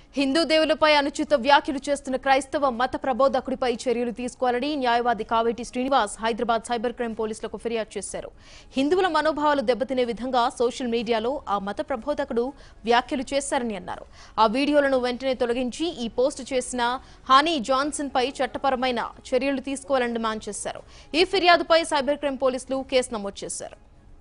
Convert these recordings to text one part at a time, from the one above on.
హిందూ దేవులపై అనుచిత వ్యాఖ్యలు చేస్తున్న క్రైస్తవ మత ప్రబోధకుడిపై చర్యలు తీసుకోవాలని న్యాయవాది కావేటి శ్రీనివాస్ హైదరాబాద్ సైబర్ క్రైమ్ పోలీసులకు ఫిర్యాదు చేశారు హిందువుల మనోభావాలు దెబ్బతినే విధంగా సోషల్ మీడియాలో ఆ మత ప్రబోధకుడు వ్యాఖ్యలు చేశారని అన్నారు ఆ వీడియోలను వెంటనే తొలగించి ఈ పోస్టు చేసిన హానీ జాన్సన్ పై చట్టపరమైన చర్యలు తీసుకోవాలని డిమాండ్ చేశారు ఈ ఫిర్యాదుపై సైబర్ క్రైమ్ పోలీసులు కేసు నమోదు చేశారు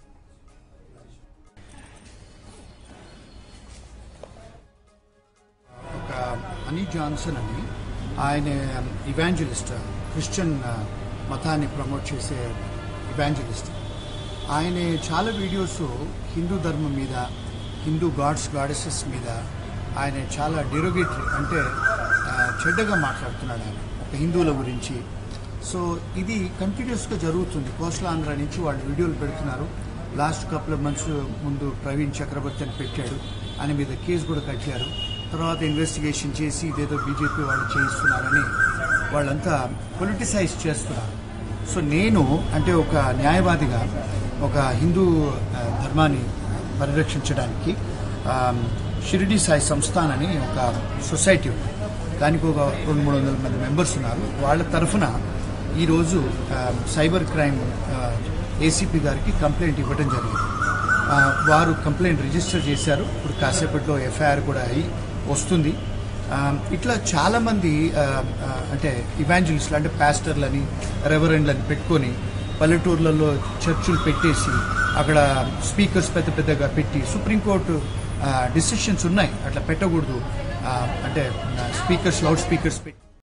ఒక హనీ జాన్సన్ అని ఆయన ఇవాంజలిస్ట్ క్రిస్టియన్ ఆ, మతాన్ని ప్రమోట్ చేసే ఇవాంజలిస్ట్ ఆయన చాలా వీడియోస్ హిందూ ధర్మం మీద హిందూ గాడ్స్ గాడెసెస్ మీద ఆయన చాలా డెరోగేటరీ అంటే ఆ, చెడ్డగా మాట్లాడుతున్నాడు ఆయన ఒక హిందువుల గురించి సో ఇది కంటిన్యూస్గా జరుగుతుంది కోస్టల్ ఆంధ్ర నుంచి వాళ్ళు వీడియోలు పెడుతున్నారు లాస్ట్ కపుల్ ఆఫ్ మంత్స్ ముందు ప్రవీణ్ చక్రవర్తి అని పెట్టాడు ఆయన మీద కేసు కూడా కట్టారు తర్వాత ఇన్వెస్టిగేషన్ చేసి ఇదేదో బీజేపీ వాళ్ళు చేయిస్తున్నారని వాళ్ళంతా పొలిటిసైజ్ చేస్తున్నారు సో నేను అంటే ఒక న్యాయవాదిగా ఒక హిందూ ఆ, ధర్మాన్ని పరిరక్షించడానికి ఆ, షిరిడి సాయి సంస్థాన్ అని ఒక సొసైటీ ఉంది దానికి ఒక రెండు మూడు వందల మంది మెంబర్స్ ఉన్నారు వాళ్ళ తరఫున ఈరోజు ఆ, సైబర్ క్రైమ్ ఏసీపీ గారికి కంప్లైంట్ ఇవ్వడం జరిగింది ఆ, వారు కంప్లైంట్ రిజిస్టర్ చేశారు ఇప్పుడు కాసేపట్లో ఎఫ్ఐఆర్ కూడా అయి వస్తుంది ఆ, ఇట్లా చాలామంది ఆ, ఆ, అంటే ఇవాంజలిస్టులు అంటే పాస్టర్లని రెవరెండ్లని పెట్టుకొని పల్లెటూర్లలో చర్చిలు పెట్టేసి అక్కడ స్పీకర్స్ పెద్ద పెద్దగా పెట్టి సుప్రీంకోర్టు డిసిషన్స్ ఉన్నాయి అట్లా పెట్టకూడదు ఆ, అంటే స్పీకర్స్ లౌడ్ స్పీకర్స్ పెట్టి